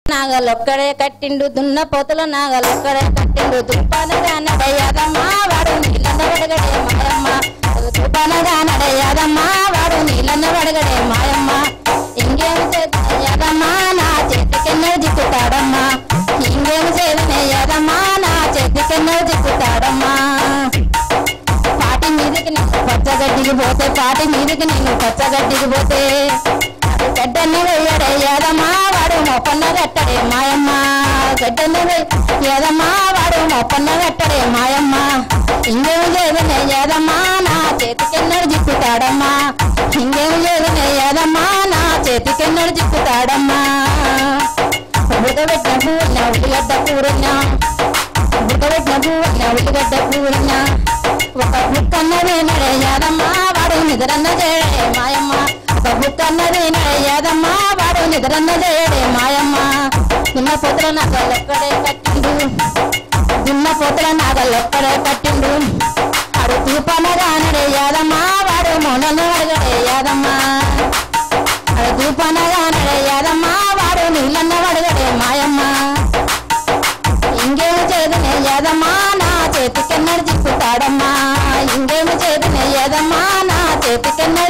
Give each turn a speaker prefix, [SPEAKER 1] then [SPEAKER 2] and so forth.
[SPEAKER 1] నాగలొక్కడే కట్టిండు దున్న పోతుల నాగలొక్కడే కట్టిండు దుప్పనగా నడయ్యాదమ్మా వాడు నీళ్ళన్న వడగడే మాయమ్మ దుప్పనగా నడయ్యాదమ్మా వాడు నీళ్ళన్న వడగడే మాయమ్మ ఇంకేం చేద్దమ్మా నా చేతికెన్నో దిక్కుతాడమ్మా ఇంకేం చేదనయ్యాదమ్మా నా చేతికెన్నో దిక్కుతాడమ్మా పాటి మీదకి నేను పచ్చగడ్డికి పోతే పాటి మీదకి నేను పచ్చగడ్డికి పోతే గడ్డని వేయడయ్యాదమ్మా వాడు మొప్పన్న కట్టడే మాయమ్మ గడ్డని వేయదమ్మా వాడు మొప్పన్న కట్టడే మాయమ్మ ఇంకేం లేదనయ్యాదమ్మా నా చేతికెన్నడు జిక్కుతాడమ్మా ఇంకేం లేదనయ్యాదమ్మా నా చేతికెన్నడు జిక్కుతాడమ్మా ఉడకబెట్టిన పువ్వున్న ఉల్లిగడ్డ కూరన్నా ఉడకబెట్టిన పువ్వున్న ఉల్లిగడ్డ కూరన్నా ఒక బుక్కన్నది నడయ్యాదమ్మా వాడు నిద్రన్న చేయడే మాయమ్మ ఒక బుక్కన్నది నడయ్యాదమ్మా వాడు నిద్రన్న చేయడే మాయమ్మ నిన్న పొతుల నగలొక్కడే కట్టిండు దున్న పొతుల నాగలొక్కడే కట్టిండు వాడు తూపనగా నడయ్యాదమ్మా వాడు మొనలు అడగడేయాదమ్మా వాడు తూపనగా నడయ్యాదమ్మా వాడు నీళ్ళన్న వడగడే మాయమ్మ ఇంకేమి చేదనే యాదమ్మా నా చేతికెన్నడు దిక్కుతాడమ్మా ఇంకేమి చేదనే యాదమ్మా నా చేతికెన్నడు